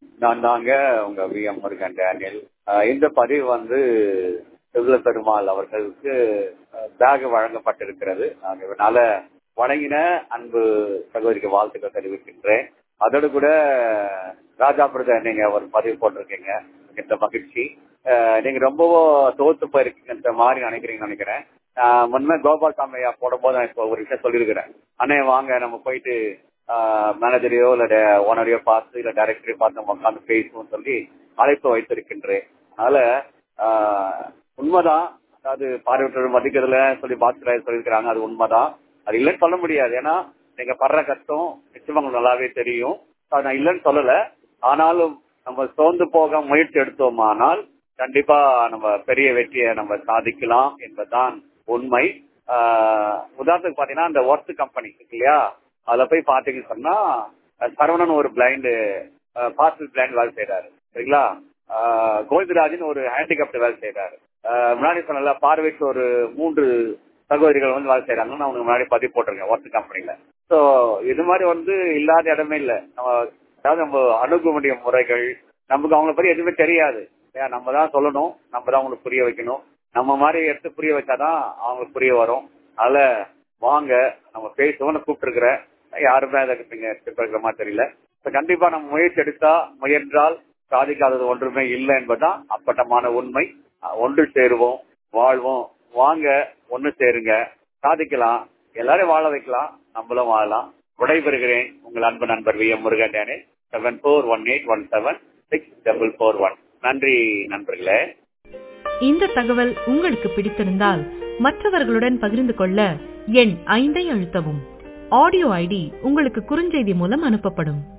நான் தாங்க உங்க வி எம் முருகன் டேனியல் அஹ் இந்த பதிவு வந்து சிவல பெருமாள் அவர்களுக்கு பேக் வழங்கப்பட்டிருக்கிறது அதனால வழங்கின அன்பு சகோதரிக்கு வாழ்த்துக்கள் தெரிவிக்கின்றேன் அதோடு கூட ராஜா பிரதர் நீங்க ஒரு பதிவு போட்டிருக்கீங்க இந்த மகிழ்ச்சி அஹ் நீங்க ரொம்பவும் தோத்து போயிருக்கீங்கன்ற மாதிரி நினைக்கிறீங்கன்னு நினைக்கிறேன் ஆஹ் முன்ன கோபால் சாமியா போடும்போது நான் இப்போ ஒரு விஷயம் சொல்லியிருக்கிறேன் அண்ணே வாங்க நம்ம போயிட்டு மேனேஜரையோ இல்ல ஓனரையோ பார்த்து இல்ல டைரக்டரையோ பார்த்து நம்ம உட்காந்து பேசுவோம் சொல்லி அழைப்பு வைத்திருக்கின்றேன் அதனால ஆஹ் உண்மைதான் அதாவது பார்வையற்றோர் மதிக்கிறதுல சொல்லி பாஸ்கராஜ் சொல்லியிருக்கிறாங்க அது உண்மைதான் அது இல்லைன்னு சொல்ல முடியாது ஏன்னா நீங்க படுற கஷ்டம் நிச்சயமா உங்களுக்கு நல்லாவே தெரியும் அது நான் இல்லைன்னு சொல்லல ஆனாலும் நம்ம சோர்ந்து போக முயற்சி எடுத்தோமானால் கண்டிப்பா நம்ம பெரிய வெற்றியை நம்ம சாதிக்கலாம் என்பதுதான் உண்மை ஆஹ் உதாரணத்துக்கு பாத்தீங்கன்னா இந்த ஒர்க் கம்பெனி இருக்கு இல்லையா அதுல போய் பாத்தீங்கன்னு சொன்னா சரவணன் ஒரு பிளைண்டு பார்சல் பிளைண்ட் வேலை செய்யறாரு சரிங்களா ஆஹ் கோவிந்தராஜன் ஒரு ஹேண்டிகேப்ட் வேலை செய்யறாரு ஆஹ் முன்னாடி சொன்னல பார்வைக்கு ஒரு மூன்று சகோதரிகள் வந்து வேலை செய்யறாங்கன்னு நான் உங்களுக்கு முன்னாடி பதிவு போட்டிருக்கேன் ஒர்க் கம்பெனில சோ இது மாதிரி வந்து இல்லாத இடமே இல்லை நம்ம அதாவது நம்ம அணுக வேண்டிய முறைகள் நமக்கு அவங்கள பத்தி எதுவுமே தெரியாது ஏன் நம்ம தான் சொல்லணும் நம்ம தான் அவங்களுக்கு புரிய வைக்கணும் நம்ம மாதிரி எடுத்து புரிய வச்சாதான் அவங்களுக்கு புரிய வரும் அதனால வாங்க நம்ம பேசுவோம் நான் கூப்பிட்டுருக்கிறேன் யாருமே அதுக்கு நீங்க இருக்கிற மாதிரி தெரியல இப்ப கண்டிப்பா நம்ம முயற்சி எடுத்தா முயன்றால் சாதிக்காதது ஒன்றுமே இல்லை என்பதுதான் அப்பட்டமான உண்மை ஒன்று சேருவோம் வாழ்வோம் வாங்க ஒன்று சேருங்க சாதிக்கலாம் எல்லாரும் வாழ வைக்கலாம் நம்மளும் வாழலாம் விடைபெறுகிறேன் உங்கள் அன்பு நண்பர் வி எம் முருகன் டேனே seven four one eight one seven six double four one நன்றி நண்பர்களே இந்த தகவல் உங்களுக்கு பிடித்திருந்தால் மற்றவர்களுடன் பகிர்ந்து கொள்ள எண் ஐந்தை அழுத்தவும் ஆடியோ ஐடி உங்களுக்கு குறுஞ்செய்தி மூலம் அனுப்பப்படும்